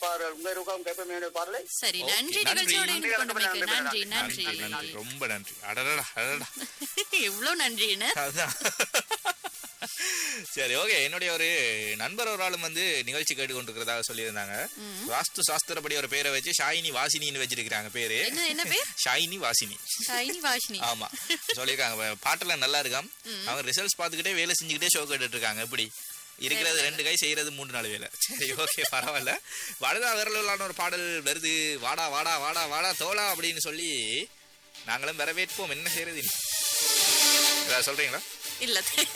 பாரு உங்க இருக்கும் கேட்போம் என்னுடைய பாடலை சரி Okay, நன்றி நன்றி. நிகழ்ச்சியோட நன்றி, இணைந்து கொண்டமைக்கு நன்றி, நன்றி நன்றி, நன்றி நன்றி நன்றி ரொம்ப நன்றி அடடடா அடடடா எவ்வளவு நன்றின்னு அதான் சரி ஓகே என்னுடைய ஒரு நண்பர் ஒரு ஆளும் வந்து நிகழ்ச்சி கேட்டு கொண்டிருக்கிறதாக சொல்லியிருந்தாங்க வாஸ்து சாஸ்திரப்படி ஒரு பேரை வச்சு ஷாயினி வாசினின்னு வச்சிருக்காங்க பேரு என்ன என்ன பேர் ஷாயினி வாசினி ஷைனி வாஷினி ஆமா சொல்லியிருக்காங்க பாட்டெல்லாம் நல்லா இருக்காம் அவங்க ரிசல்ட்ஸ் பார்த்துக்கிட்டே வேலை செஞ்சுக்கிட்டே ஷோ கேட்டுட்டு இருக்காங்க எப்படி இருக்கிறது ரெண்டு கை செய்யறது மூணு நாலு வேலை சரி ஓகே பரவாயில்ல வடதா விரலான ஒரு பாடல் வருது வாடா வாடா வாடா வாடா தோலா அப்படின்னு சொல்லி நாங்களும் வரவேற்போம் என்ன செய்யறது இனி? ஏதாவது சொல்றீங்களா இல்ல